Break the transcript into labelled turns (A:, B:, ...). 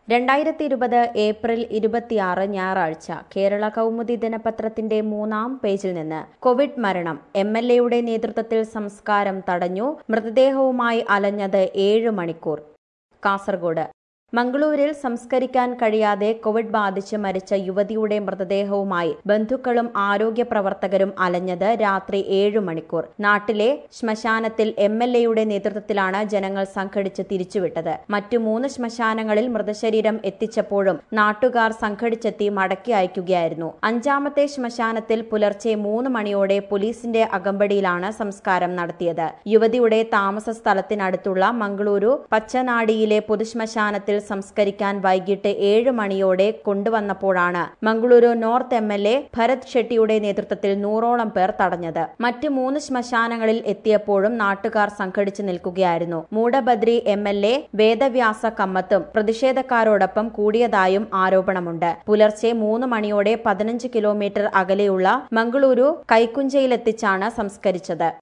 A: രണ്ടായിരത്തി ഇരുപത് ഏപ്രിൽ ഇരുപത്തിയാറ് ഞായറാഴ്ച കേരള കൗമുദി ദിനപത്രത്തിന്റെ മൂന്നാം പേജിൽ നിന്ന് കോവിഡ് മരണം എം എൽ എയുടെ നേതൃത്വത്തിൽ സംസ്കാരം തടഞ്ഞു മൃതദേഹവുമായി അലഞ്ഞത് ഏഴ് മണിക്കൂർ കാസർഗോഡ് മംഗളൂരിൽ സംസ്കരിക്കാൻ കഴിയാതെ കോവിഡ് ബാധിച്ച് മരിച്ച യുവതിയുടെ മൃതദേഹവുമായി ബന്ധുക്കളും ആരോഗ്യ പ്രവർത്തകരും അലഞ്ഞത് രാത്രി ഏഴു മണിക്കൂർ നാട്ടിലെ ശ്മശാനത്തിൽ എം എൽ എയുടെ നേതൃത്വത്തിലാണ് ജനങ്ങൾ സംഘടിച്ച് തിരിച്ചുവിട്ടത് മറ്റു മൂന്ന് ശ്മശാനങ്ങളിൽ മൃതശരീരം എത്തിച്ചപ്പോഴും നാട്ടുകാർ സംഘടിച്ചെത്തി മടക്കി അയക്കുകയായിരുന്നു അഞ്ചാമത്തെ ശ്മശാനത്തിൽ പുലർച്ചെ മൂന്ന് മണിയോടെ പോലീസിന്റെ അകമ്പടിയിലാണ് സംസ്കാരം നടത്തിയത് യുവതിയുടെ താമസ സ്ഥലത്തിനടുത്തുള്ള മംഗളൂരു പച്ചനാടിയിലെ പൊതുശ്മശാനത്തിൽ സംസ്കരിക്കാൻ വൈകിട്ട് ഏഴ് മണിയോടെ കൊണ്ടുവന്നപ്പോഴാണ് Mangaluru north M L A Bharath ഷെട്ടിയുടെ നേതൃത്വത്തിൽ നൂറോളം പേർ തടഞ്ഞത് മറ്റ് മൂന്ന് ശ്മശാനങ്ങളിൽ എത്തിയപ്പോഴും നാട്ടുകാർ സംഘടിച്ചു നിൽക്കുകയായിരുന്നു Moodabidri M L A Vedavyasa കമ്മത്തും പ്രതിഷേധക്കാരോടൊപ്പം കൂടിയതായും ആരോപണമുണ്ട് പുലർച്ചെ മൂന്ന് മണിയോടെ പതിനഞ്ച് കിലോമീറ്റർ അകലെയുള്ള മംഗളൂരു കൈക്കുഞ്ചയിലെത്തിച്ചാണ് സംസ്കരിച്ചത്